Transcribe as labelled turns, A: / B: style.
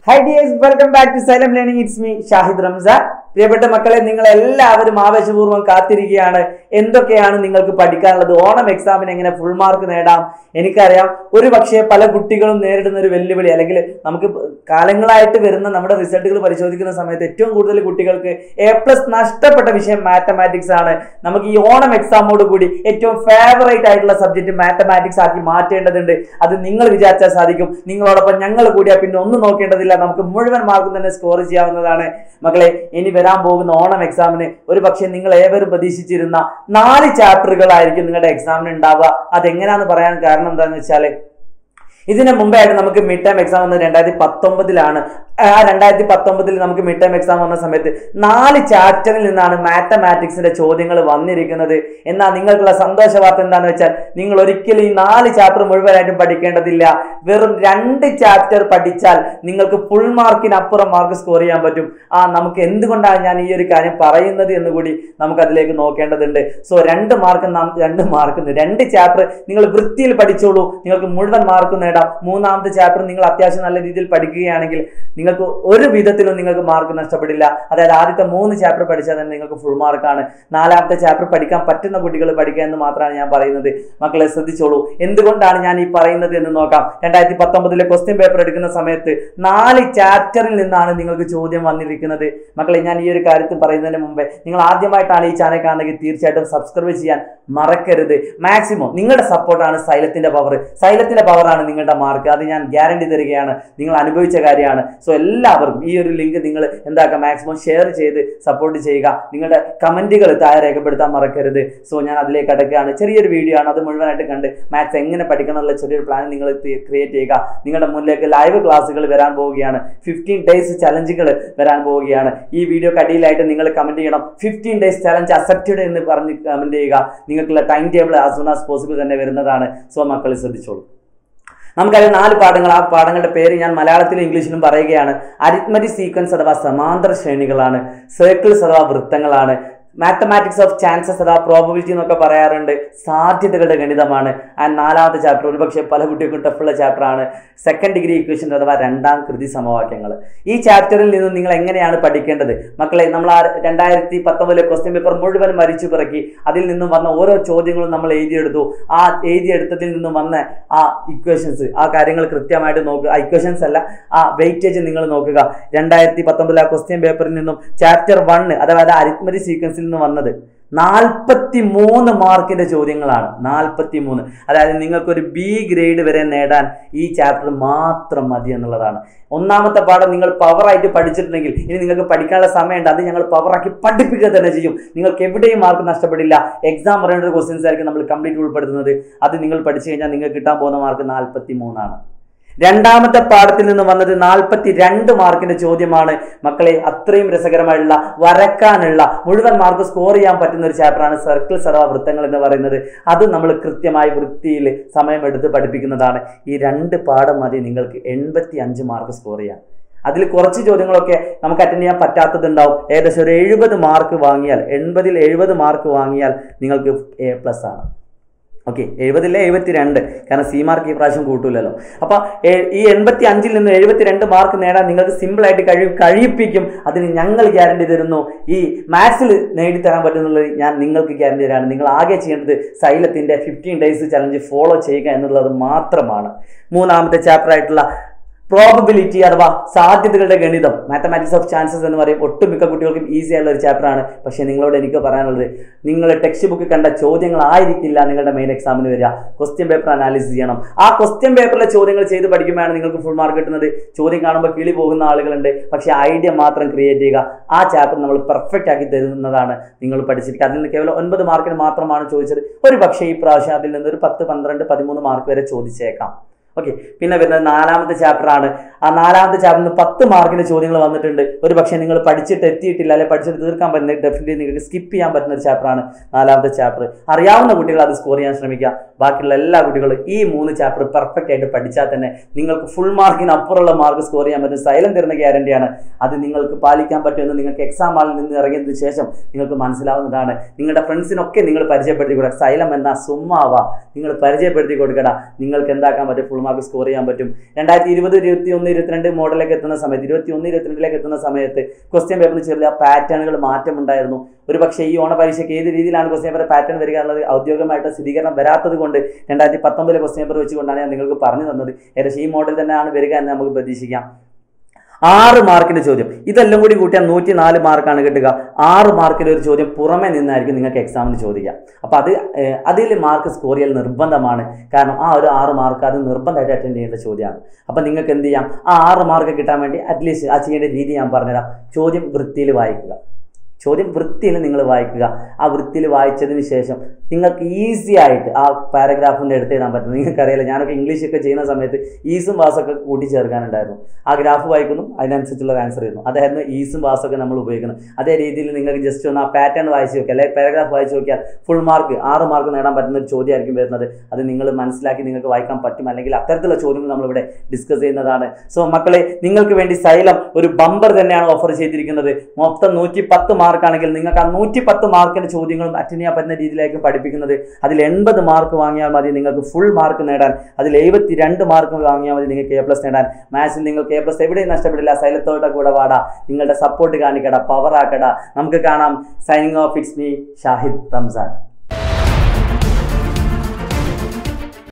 A: high dears welcome back to Xylem learning it's me Shahid Ramzan പ്രിയപ്പെട്ട മക്കളെ നിങ്ങൾ എല്ലാവരും ആവേശപൂർവ്വം കാത്തിരിക്കുകയാണ് എന്തൊക്കെയാണ് നിങ്ങൾക്ക് പഠിക്കാനുള്ളത് ഓണം എക്സാമിന് എങ്ങനെ ഫുൾ മാർക്ക് നേടാം എനിക്കറിയാം ഒരു പക്ഷേ പല കുട്ടികളും നേരിടുന്ന ഒരു വെല്ലുവിളി അല്ലെങ്കിൽ നമുക്ക് കാലങ്ങളായിട്ട് വരുന്ന നമ്മുടെ റിസൾട്ടുകൾ പരിശോധിക്കുന്ന സമയത്ത് ഏറ്റവും കൂടുതൽ കുട്ടികൾക്ക് എ പ്ലസ് നഷ്ടപ്പെട്ട വിഷയം മാത്തമാറ്റിക്സ് ആണ് നമുക്ക് ഈ ഓണം എക്സാമോട് കൂടി ഏറ്റവും ഫേവറേറ്റ് ആയിട്ടുള്ള സബ്ജക്ട് മാത്തമാറ്റിക്സ് ആക്കി മാറ്റേണ്ടതുണ്ട് അത് നിങ്ങൾ വിചാരിച്ചാൽ സാധിക്കും നിങ്ങളോടൊപ്പം ഞങ്ങൾ കൂടിയാൽ പിന്നെ ഒന്നും നോക്കേണ്ടതില്ല നമുക്ക് മുഴുവൻ മാർക്കും തന്നെ സ്കോർ ചെയ്യാവുന്നതാണ് മക്കളെ ഇനി വരാൻ പോകുന്ന ഓണം എക്സാമിന് ഒരു പക്ഷേ നിങ്ങൾ ഏവരും പ്രതീക്ഷിച്ചിരുന്ന നാല് ചാപ്റ്ററുകളായിരിക്കും നിങ്ങളുടെ എക്സാമിന് ഉണ്ടാവുക അതെങ്ങനെയാന്ന് പറയാൻ കാരണം എന്താണെന്ന് വെച്ചാൽ ഇതിന് മുമ്പായിട്ട് നമുക്ക് മിഡ് ടൈം എക്സാം വന്നത് രണ്ടായിരത്തി പത്തൊമ്പതിലാണ് ആ രണ്ടായിരത്തി പത്തൊമ്പതിൽ നമുക്ക് മിഡ് ടൈം എക്സാം വന്ന സമയത്ത് നാല് ചാപ്റ്ററിൽ നിന്നാണ് മാത്തമാറ്റിക്സിന്റെ ചോദ്യങ്ങൾ വന്നിരിക്കുന്നത് എന്നാൽ നിങ്ങൾക്കുള്ള സന്തോഷ വാർത്ത എന്താണെന്ന് വെച്ചാൽ നിങ്ങൾ ഒരിക്കലും ഈ നാല് ചാപ്റ്റർ മുഴുവനായിട്ടും പഠിക്കേണ്ടതില്ല വെറും രണ്ട് ചാപ്റ്റർ പഠിച്ചാൽ നിങ്ങൾക്ക് ഫുൾ മാർക്കിന് അപ്പുറം മാർക്ക് സ്കോർ ചെയ്യാൻ പറ്റും ആ നമുക്ക് എന്തുകൊണ്ടാണ് ഞാൻ ഈ ഒരു കാര്യം പറയുന്നത് എന്ന് കൂടി നമുക്ക് അതിലേക്ക് നോക്കേണ്ടതുണ്ട് സോ രണ്ട് മാർക്ക് നാം രണ്ട് മാർക്ക് രണ്ട് ചാപ്റ്റർ നിങ്ങൾ വൃത്തിയിൽ പഠിച്ചോളൂ നിങ്ങൾക്ക് മുഴുവൻ മാർക്ക് നേടാം മൂന്നാമത്തെ ചാപ്റ്റർ നിങ്ങൾ അത്യാവശ്യം നല്ല രീതിയിൽ പഠിക്കുകയാണെങ്കിൽ നിങ്ങൾക്ക് ഒരു വിധത്തിലും നിങ്ങൾക്ക് മാർക്ക് നഷ്ടപ്പെടില്ല അതായത് ആദ്യത്തെ മൂന്ന് ചാപ്റ്റർ പഠിച്ചാൽ തന്നെ നിങ്ങൾക്ക് ഫുൾ മാർക്കാണ് നാലാമത്തെ ചാപ്റ്റർ പഠിക്കാൻ പറ്റുന്ന കുട്ടികൾ പഠിക്കുക എന്ന് മാത്രമാണ് ഞാൻ പറയുന്നത് മക്കളെ ശ്രദ്ധിച്ചോളൂ എന്തുകൊണ്ടാണ് ഞാൻ ഈ പറയുന്നത് എന്ന് നോക്കാം രണ്ടായിരത്തി പത്തൊമ്പതിലെ ക്വസ്റ്റ്യൻ പേപ്പർ എടുക്കുന്ന സമയത്ത് നാല് ചാപ്റ്ററിൽ നിന്നാണ് നിങ്ങൾക്ക് ചോദ്യം വന്നിരിക്കുന്നത് മക്കളെ ഞാൻ ഈ ഒരു കാര്യത്തിൽ പറയുന്നതിന് മുമ്പേ നിങ്ങൾ ആദ്യമായിട്ടാണ് ഈ ചാനൽ കാണുന്നെങ്കിൽ തീർച്ചയായിട്ടും സബ്സ്ക്രൈബ് ചെയ്യാൻ മറക്കരുത് മാക്സിമം നിങ്ങളുടെ സപ്പോർട്ടാണ് സൈലത്തിന്റെ പവർ സൈലത്തിന്റെ പവറാണ് നിങ്ങളുടെ മാർക്ക് അത് ഞാൻ ഗ്യാരണ്ടി തരികയാണ് നിങ്ങൾ അനുഭവിച്ച കാര്യമാണ് സോ എല്ലാവർക്കും ഈ ഒരു ലിങ്ക് നിങ്ങൾ എന്താക്കുക മാക്സിമം ഷെയർ ചെയ്ത് സപ്പോർട്ട് ചെയ്യുക നിങ്ങളുടെ കമന്റുകൾ താഴെ രേഖപ്പെടുത്താൻ മറക്കരുത് സോ ഞാൻ അതിലേക്ക് അടക്കുകയാണ് ചെറിയൊരു വീഡിയോ ആണ് അത് മുഴുവനായിട്ട് കണ്ട് മാത്സ് എങ്ങനെ പഠിക്കണം എന്നുള്ള ചെറിയൊരു പ്ലാൻ നിങ്ങൾ ക്രിയേറ്റ് ചെയ്യുക നിങ്ങളുടെ മുന്നിലേക്ക് ലൈവ് ക്ലാസ്സുകൾ വരാൻ പോവുകയാണ് ഫിഫ്റ്റീൻ ഡേയ്സ് ചലഞ്ചുകൾ വരാൻ പോവുകയാണ് ഈ വീഡിയോക്ക് അടിയിലായിട്ട് നിങ്ങൾ കമന്റ് ചെയ്യണം ഫിഫ്റ്റീൻ ഡേയ്സ് ചലഞ്ച് അക്സെപ്റ്റഡ് എന്ന് പറഞ്ഞ് കമന്റ് ചെയ്യുക നിങ്ങൾക്കുള്ള time table as soon as possible തന്നെ വരുന്നതാണ് സോ മക്കൾ ശ്രദ്ധിച്ചോളൂ നമുക്കറിയാം നാല് പാഠങ്ങൾ ആ പാഠങ്ങളുടെ പേര് ഞാൻ മലയാളത്തിലും ഇംഗ്ലീഷിലും പറയുകയാണ് അരിത്മറ്റിക് സീക്വൻസ് അഥവാ സമാന്തര ശ്രേണികളാണ് സർക്കിൾസ് അഥവാ വൃത്തങ്ങളാണ് മാത്തമാറ്റിക്സ് ഓഫ് ചാൻസസ് അഥവാ പ്രോബബിലിറ്റി എന്നൊക്കെ പറയാറുണ്ട് സാധ്യതകളുടെ ഗണിതമാണ് ആൻഡ് നാലാമത്തെ ചാപ്റ്റർ ഒരുപക്ഷെ പല കുട്ടികൾക്കും ടഫുള്ള ചാപ്റ്റർ ആണ് സെക്കൻഡ് ഡിഗ്രി ഇക്വേഷൻ അഥവാ രണ്ടാം കൃതി സമവാക്യങ്ങൾ ഈ ചാപ്റ്ററിൽ നിന്ന് നിങ്ങൾ എങ്ങനെയാണ് പഠിക്കേണ്ടത് മക്കളെ നമ്മൾ ആ രണ്ടായിരത്തി പത്തൊമ്പതിലെ ക്വസ്റ്റ്യൻ പേപ്പർ മുഴുവൻ മരിച്ചു പിറക്കി അതിൽ നിന്നും വന്ന ഓരോ ചോദ്യങ്ങളും നമ്മൾ എഴുതിയെടുത്തു ആ എഴുതിയെടുത്തതിൽ നിന്നും വന്ന ആ ഇക്വേഷൻസ് ആ കാര്യങ്ങൾ കൃത്യമായിട്ട് നോക്കുക ആ ഇക്വേഷൻസ് അല്ല ആ വെയിറ്റേജ് നിങ്ങൾ നോക്കുക രണ്ടായിരത്തി പത്തൊമ്പതിലെ ആ ക്വസ്റ്റ്യൻ പേപ്പറിൽ നിന്നും ചാപ്റ്റർ വണ്ണ് അതായത് അരിത്മരി സീക്വൻസിൽ നിന്ന് വന്നത് നാൽപ്പത്തി മൂന്ന് മാർക്കിന്റെ ചോദ്യങ്ങളാണ് നാൽപ്പത്തി മൂന്ന് അതായത് നിങ്ങൾക്കൊരു ബി ഗ്രേഡ് വരെ നേടാൻ ഈ ചാപ്റ്റർ മാത്രം മതി എന്നുള്ളതാണ് ഒന്നാമത്തെ പാഠം നിങ്ങൾ പവറായിട്ട് പഠിച്ചിട്ടുണ്ടെങ്കിൽ ഇനി നിങ്ങൾക്ക് പഠിക്കാനുള്ള സമയമുണ്ട് അത് ഞങ്ങൾ പവറാക്കി പഠിപ്പിക്കുക തന്നെ ചെയ്യും നിങ്ങൾക്ക് എവിടെയും മാർക്ക് നഷ്ടപ്പെടില്ല എക്സാം പറയേണ്ട ക്വസ്റ്റ്യൻസ് ആയിരിക്കും നമ്മൾ കംപ്ലീറ്റ് ഉൾപ്പെടുത്തുന്നത് അത് നിങ്ങൾ പഠിച്ചു കഴിഞ്ഞാൽ നിങ്ങൾക്ക് കിട്ടാൻ പോകുന്ന മാർക്ക് നാൽപ്പത്തി മൂന്നാണ് രണ്ടാമത്തെ പാഠത്തിൽ നിന്ന് വന്നത് നാൽപ്പത്തി രണ്ട് മാർക്കിന്റെ ചോദ്യമാണ് മക്കളെ അത്രയും രസകരമായിട്ടുള്ള വരക്കാനുള്ള മുഴുവൻ മാർക്ക് സ്കോർ ചെയ്യാൻ പറ്റുന്ന ഒരു ചാപ്റ്ററാണ് സർക്കിൾസ് അഥവാ വൃത്തങ്ങൾ എന്ന് പറയുന്നത് അത് നമ്മൾ കൃത്യമായി വൃത്തിയിൽ സമയമെടുത്ത് പഠിപ്പിക്കുന്നതാണ് ഈ രണ്ട് പാഠം മതി നിങ്ങൾക്ക് എൺപത്തി അഞ്ച് മാർക്ക് സ്കോർ ചെയ്യാൻ അതിൽ കുറച്ച് ചോദ്യങ്ങളൊക്കെ നമുക്ക് അറ്റൻഡ് ചെയ്യാൻ പറ്റാത്തതുണ്ടാവും ഏകദേശം ഒരു എഴുപത് മാർക്ക് വാങ്ങിയാൽ എൺപതിൽ എഴുപത് മാർക്ക് വാങ്ങിയാൽ നിങ്ങൾക്ക് എ പ്ലസ് ആണ് ഓക്കെ എഴുപതിലെ എഴുപത്തി രണ്ട് കാരണം സി മാർക്ക് ഈ പ്രാവശ്യം കൂട്ടൂലല്ലോ അപ്പോൾ ഈ എൺപത്തി അഞ്ചിൽ നിന്ന് എഴുപത്തി രണ്ട് മാർക്ക് നേടാൻ നിങ്ങൾക്ക് സിമ്പിളായിട്ട് കഴിയും കഴിയിപ്പിക്കും അതിന് ഞങ്ങൾ ഗ്യാരണ്ടി തരുന്നു ഈ മാത്സിൽ നേടിത്തരാൻ പറ്റുന്നുള്ളത് ഞാൻ നിങ്ങൾക്ക് ഗ്യാരണ്ടി തരാണ് നിങ്ങൾ ആകെ ചെയ്യേണ്ടത് സൈലത്തിൻ്റെ ഫിഫ്റ്റീൻ ഡേയ്സ് ചലഞ്ച് ഫോളോ ചെയ്യുക എന്നുള്ളത് മാത്രമാണ് മൂന്നാമത്തെ ചാപ്റ്റർ ആയിട്ടുള്ള പ്രോബബിലിറ്റി അഥവാ സാധ്യതകളുടെ ഗണിതം മാത്തമാറ്റിക്സ് ഓഫ് ചാൻസസ് എന്ന് പറയും ഒട്ടുമിക്ക കുട്ടികൾക്കും ഈസി ആയിട്ടുള്ള ഒരു ചാപ്റ്ററാണ് പക്ഷേ നിങ്ങളോട് എനിക്ക് പറയാനുള്ളത് നിങ്ങൾ ടെക്സ്റ്റ് ബുക്ക് കണ്ട ചോദ്യങ്ങളായിരിക്കില്ല നിങ്ങളുടെ മെയിൻ എക്സാമിന് വരിക ക്വസ്റ്റ്യൻ പേപ്പർ അനാലിസിസ് ചെയ്യണം ആ ക്വസ്റ്റ്യൻ പേപ്പറിലെ ചോദ്യങ്ങൾ ചെയ്ത് പഠിക്കുമ്പോഴാണ് നിങ്ങൾക്ക് ഫുൾ മാർക്ക് കിട്ടുന്നത് ചോദ്യം കാണുമ്പോൾ കിളി പോകുന്ന ആളുകളുണ്ട് പക്ഷേ ഐഡിയ മാത്രം ക്രിയേറ്റ് ചെയ്യുക ആ ചാപ്റ്റർ നമ്മൾ പെർഫെക്റ്റ് ആക്കി തരുന്നതാണ് നിങ്ങൾ പഠിച്ചിരിക്കുക അതിൽ നിന്ന് കേവലം ഒൻപത് മാർക്കിന് മാത്രമാണ് ചോദിച്ചത് ഒരു പക്ഷേ ഈ പ്രാവശ്യം അതിൽ നിന്ന് ഒരു പത്ത് പന്ത്രണ്ട് പതിമൂന്ന് മാർക്ക് വരെ ചോദിച്ചേക്കാം ഓക്കെ പിന്നെ വരുന്നത് നാലാമത്തെ ചാപ്റ്റർ ആണ് ആ നാലാമത്തെ ചാപ്റ്ററിന് പത്ത് മാർക്കിന്റെ ചോദ്യങ്ങൾ വന്നിട്ടുണ്ട് ഒരു പക്ഷേ നിങ്ങൾ പഠിച്ചിട്ട് എത്തിയിട്ടില്ല അല്ലെങ്കിൽ പഠിച്ചിട്ട് തീർക്കാൻ പറ്റുന്ന ഡെഫിനറ്റ്ലി നിങ്ങൾക്ക് സ്കിപ്പ് ചെയ്യാൻ പറ്റുന്ന ഒരു ചാപ്റ്റർ ആണ് നാലാമത്തെ ചാപ്റ്റർ അറിയാവുന്ന കുട്ടികൾ അത് സ്കോർ ചെയ്യാൻ ശ്രമിക്കുക ബാക്കിയുള്ള എല്ലാ കുട്ടികളും ഈ മൂന്ന് ചാപ്റ്റർ പെർഫെക്റ്റ് ആയിട്ട് പഠിച്ചാൽ തന്നെ നിങ്ങൾക്ക് ഫുൾ മാർക്കിന് അപ്പുറമുള്ള മാർക്ക് സ്കോർ ചെയ്യാൻ പറ്റും സൈലം തരുന്ന ഗ്യാരണ്ടിയാണ് അത് നിങ്ങൾക്ക് പാലിക്കാൻ പറ്റുമെന്ന് നിങ്ങൾക്ക് എക്സാം ഹാളിൽ നിന്ന് ഇറങ്ങിയതിനു ശേഷം നിങ്ങൾക്ക് മനസ്സിലാവുന്നതാണ് നിങ്ങളുടെ ഫ്രണ്ട്സിനൊക്കെ നിങ്ങൾ പരിചയപ്പെടുത്തി കൊടുക്കുക സൈലം എന്ന സുമ്മാവ നിങ്ങൾ പരിചയപ്പെടുത്തി കൊടുക്കട നിങ്ങൾക്ക് എന്താക്കാൻ പറ്റും ഫുൾ മാർക്ക് സ്കോർ ചെയ്യാൻ പറ്റും രണ്ടായിരത്തി ഇരുപത് ഇരുപത്തി ഒന്ന് ഇരുപത്തിരണ്ട് മോഡലിലേക്ക് എത്തുന്ന സമയത്ത് ഇരുപത്തി ഒന്ന് ഇരുപത്തിരണ്ടിലേക്ക് എത്തുന്ന സമയത്ത് ക്വസ്റ്റ്യൻ പേപ്പറിന് ചെറിയ പാറ്റേണുകൾ മാറ്റമുണ്ടായിരുന്നു ഒരു പക്ഷേ ഈ ഓണ പരീക്ഷയ്ക്ക് ഏത് രീതിയിലാണ് ക്വസ്റ്റ്യൻ പേപ്പർ പാറ്റേൺ വരിക എന്നുള്ളത് ഔദ്യോഗികമായിട്ട് സ്ഥിരീകരണം വരാത്തത് കൊണ്ട് രണ്ടായിരത്തി പത്തൊമ്പതിലെ ക്വസ്റ്റ്യൻ പേപ്പർ വെച്ചുകൊണ്ടാണ് ഞാൻ നിങ്ങൾക്ക് പറഞ്ഞു തന്നത് ഏകദേശം ഈ മോഡൽ തന്നെയാണ് വരിക എന്ന് നമുക്ക് പ്രതീക്ഷിക്കാം ആറ് മാർക്കിന്റെ ചോദ്യം ഇതെല്ലാം കൂടി കൂട്ടിയാൽ നൂറ്റി നാല് മാർക്കാണ് കിട്ടുക ആറ് മാർക്കിന്റെ ഒരു ചോദ്യം പുറമെ നിന്നായിരിക്കും നിങ്ങൾക്ക് എക്സാമിന് ചോദിക്കുക അപ്പോൾ അത് ഏഹ്, അതിൽ മാർക്ക് സ്കോർ ചെയ്യൽ നിർബന്ധമാണ് കാരണം ആ ഒരു ആറ് മാർക്ക് അത് നിർബന്ധമായിട്ട് അറ്റൻഡ് ചെയ്യേണ്ട ചോദ്യമാണ് അപ്പോൾ നിങ്ങൾക്ക് എന്ത് ചെയ്യാം ആ ആറ് മാർക്ക് കിട്ടാൻ വേണ്ടി അറ്റ്ലീസ്റ്റ് ആ ചെയ്യേണ്ട രീതി ഞാൻ പറഞ്ഞുതരാം ചോദ്യം വൃത്തിയിൽ വായിക്കുക ചോദ്യം വൃത്തിയിൽ നിങ്ങൾ വായിക്കുക ആ വൃത്തിയിൽ വായിച്ചതിന് ശേഷം നിങ്ങൾക്ക് ഈസി ആയിട്ട് ആ പാരഗ്രാഫിൽ നിന്ന് എടുത്തെഴുതാൻ പറ്റും നിങ്ങൾക്കറിയാലോ ഞാനൊക്കെ ഇംഗ്ലീഷൊക്കെ ചെയ്യുന്ന സമയത്ത് ഈസും വാസൊക്കെ കൂട്ടിച്ചേർക്കാനുണ്ടായിരുന്നു ആ ഗ്രാഫ് വായിക്കുന്നു അതിനനുസരിച്ചുള്ള ആൻസർ ചെയ്യുന്നു അതായിരുന്നു ഈസും വാസൊക്കെ നമ്മൾ ഉപയോഗിക്കുന്നത് അതേ രീതിയിൽ നിങ്ങൾക്ക് ജസ്റ്റ് ഒന്ന് ആ പാറ്റേൺ വായിച്ച് നോക്കിയാൽ അല്ലെങ്കിൽ പാരഗ്രാഫ് വായിച്ച് നോക്കിയാൽ ഫുൾ മാർക്ക് ആറ് മാർക്ക് നേടാൻ പറ്റുന്ന ഒരു ചോദ്യമായിരിക്കും വരുന്നത് അത് നിങ്ങൾ മനസ്സിലാക്കി നിങ്ങൾക്ക് വായിക്കാൻ പറ്റും അല്ലെങ്കിൽ അത്തരത്തിലുള്ള ചോദ്യങ്ങൾ നമ്മളിവിടെ ഡിസ്കസ് ചെയ്യുന്നതാണ് സോ മക്കളെ നിങ്ങൾക്ക് വേണ്ടി സൈലം ഒരു ബമ്പർ തന്നെയാണ് ഓഫർ ചെയ്തിരിക്കുന്നത് മൊത്തം നൂറ്റി പത്ത് മാർക്കാണെങ്കിൽ നിങ്ങൾക്ക് ആ നൂറ്റി പത്ത് മാർക്കിന്റെ ചോദ്യങ്ങളും അറ്റൻഡ് ചെയ്യാൻ പറ്റുന്ന രീതിയിലായിരിക്കും പഠിപ്പിക്കുന്നത് അതിൽ എൺപത് മാർക്ക് വാങ്ങിയാൽ മതി നിങ്ങൾക്ക് ഫുൾ മാർക്ക് നേടാൻ അതിൽ എഴുപത്തി രണ്ട് മാർക്ക് വാങ്ങിയാൽ മതി നിങ്ങൾക്ക് എ പ്ലസ് നേടാൻ മാത്സിൽ നിങ്ങൾക്ക് എ പ്ലസ് എവിടെയും നഷ്ടപ്പെടില്ല സൈലത്തോടെ കൂടെ വാടാ നിങ്ങളുടെ സപ്പോർട്ട് കാണിക്കട പവർ ആക്കട നമുക്ക് കാണാം signing off it's me Shahid Ramzan